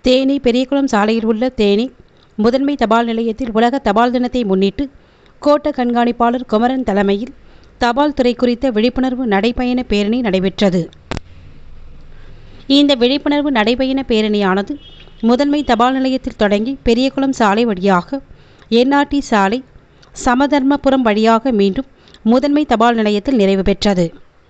தேனி பெரியகுளம் சாலையில் உள்ள தேனி முதன்மை தபால் நிலையத்தில் உலக தபால் தினத்தை முன்னிட்டு கோட்ட கண்காணிப்பாளர் குமரன் தலைமையில் தபால் துறை குறித்த விழிப்புணர்வு நடைபயண பேரணி நடைபெற்றது இந்த விழிப்புணர்வு நடைபயண பேரணியானது முதன்மை தபால் நிலையத்தில் தொடங்கி பெரியகுளம் சாலை வழியாக என்ஆர்டி சாலை சமதர்மபுரம் வழியாக மீண்டும் முதன்மை தபால் நிலையத்தில் நிறைவு பெற்றது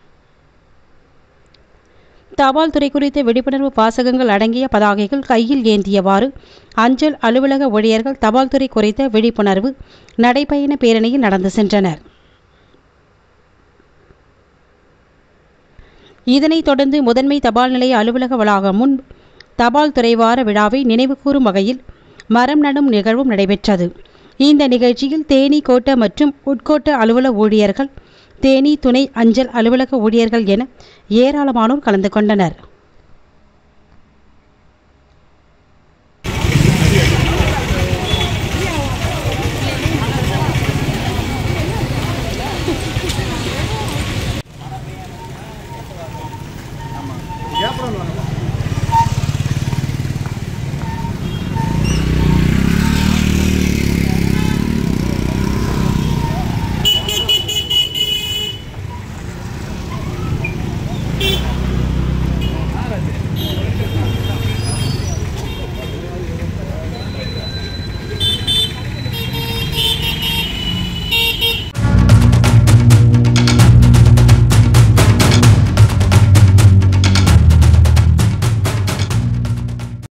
தபால் துறை குறித்த விழிப்புணர்வு வாசகங்கள் அடங்கிய பதாகைகள் கையில் ஏந்தியவாறு அஞ்சல் அலுவலக ஊழியர்கள் தபால் துறை குறித்த விழிப்புணர்வு நடைபயண பேரணியில் நடந்து சென்றனர் இதனைத் தொடர்ந்து முதன்மை தபால் நிலைய அலுவலக வளாகம் முன் தபால் துறை வார விழாவை நினைவுகூரும் வகையில் மரம் நடும் நிகழ்வும் நடைபெற்றது இந்த நிகழ்ச்சியில் தேனி கோட்ட மற்றும் உட்கோட்ட அலுவலக ஊழியர்கள் தேனி துணை அஞ்சல் அலுவலக ஊழியர்கள் என ஏராளமானோர் கலந்து கொண்டனர்